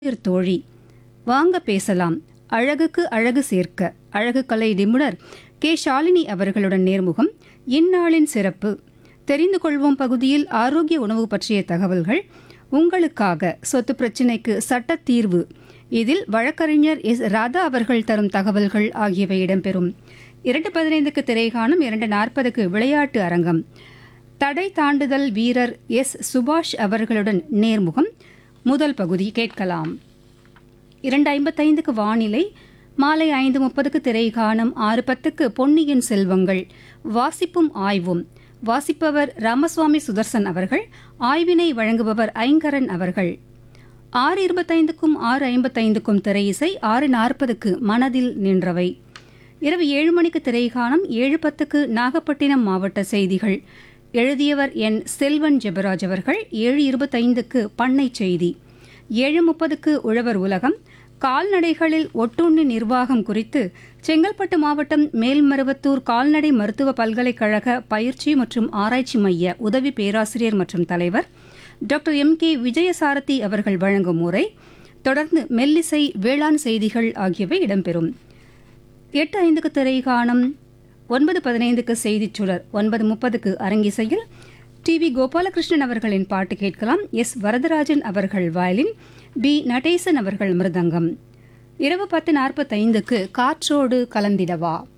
உயிர் தோழி வாங்க பேசலாம் அழகுக்கு அழகு சேர்க்க அழகு கலை நிபுணர் கே ஷாலினி அவர்களுடன் நேர்முகம் இந்நாளின் சிறப்பு தெரிந்து கொள்வோம் பகுதியில் ஆரோக்கிய உணவு பற்றிய தகவல்கள் உங்களுக்காக சொத்து பிரச்சினைக்கு சட்ட தீர்வு இதில் வழக்கறிஞர் எஸ் ராதா அவர்கள் தரும் தகவல்கள் ஆகியவை இடம்பெறும் இரண்டு பதினைந்துக்கு திரைகாணும் இரண்டு நாற்பதுக்கு விளையாட்டு அரங்கம் தடை தாண்டுதல் வீரர் எஸ் சுபாஷ் அவர்களுடன் நேர்முகம் முதல் பகுதி கேட்கலாம் இரண்டு ஐம்பத்தைந்துக்கு வானிலை மாலை ஐந்து முப்பதுக்கு திரைகாணும் ஆறு பத்துக்கு பொன்னியின் செல்வங்கள் வாசிப்பும் ஆய்வும் வாசிப்பவர் ராமசுவாமி சுதர்சன் அவர்கள் ஆய்வினை வழங்குபவர் ஐங்கரன் அவர்கள் ஆறு இருபத்தைந்துக்கும் ஆறு ஐம்பத்தைந்துக்கும் திரை இசை ஆறு நாற்பதுக்கு மனதில் நின்றவை இரவு ஏழு மணிக்கு திரைகாணம் ஏழு பத்துக்கு நாகப்பட்டினம் மாவட்ட செய்திகள் எழுதியவர் என் செல்வன் ஜெபராஜ் அவர்கள் ஏழு இருபத்தைந்துக்கு பண்ணை செய்தி ஏழு முப்பதுக்கு உழவர் உலகம் கால்நடைகளில் ஒட்டுண்ணி நிர்வாகம் குறித்து செங்கல்பட்டு மாவட்டம் மேல்மருவத்தூர் கால்நடை மருத்துவ பல்கலைக்கழக பயிற்சி மற்றும் ஆராய்ச்சி மைய உதவி பேராசிரியர் மற்றும் தலைவர் டாக்டர் எம் கே விஜயசாரதி அவர்கள் வழங்கும் உரை தொடர்ந்து மெல்லிசை வேளாண் செய்திகள் ஆகியவை இடம்பெறும் எட்டு ஐந்துக்கு திரை காணும் ஒன்பது பதினைந்துக்கு செய்திச் சுடர் ஒன்பது முப்பதுக்கு அரங்கிசையில் டி வி கோபாலகிருஷ்ணன் அவர்களின் பாட்டு கேட்கலாம் எஸ் வரதராஜன் அவர்கள் வயலின் பி நடேசன் அவர்கள் மிருதங்கம் இரவு பத்து நாற்பத்தைந்துக்கு காற்றோடு கலந்திடவா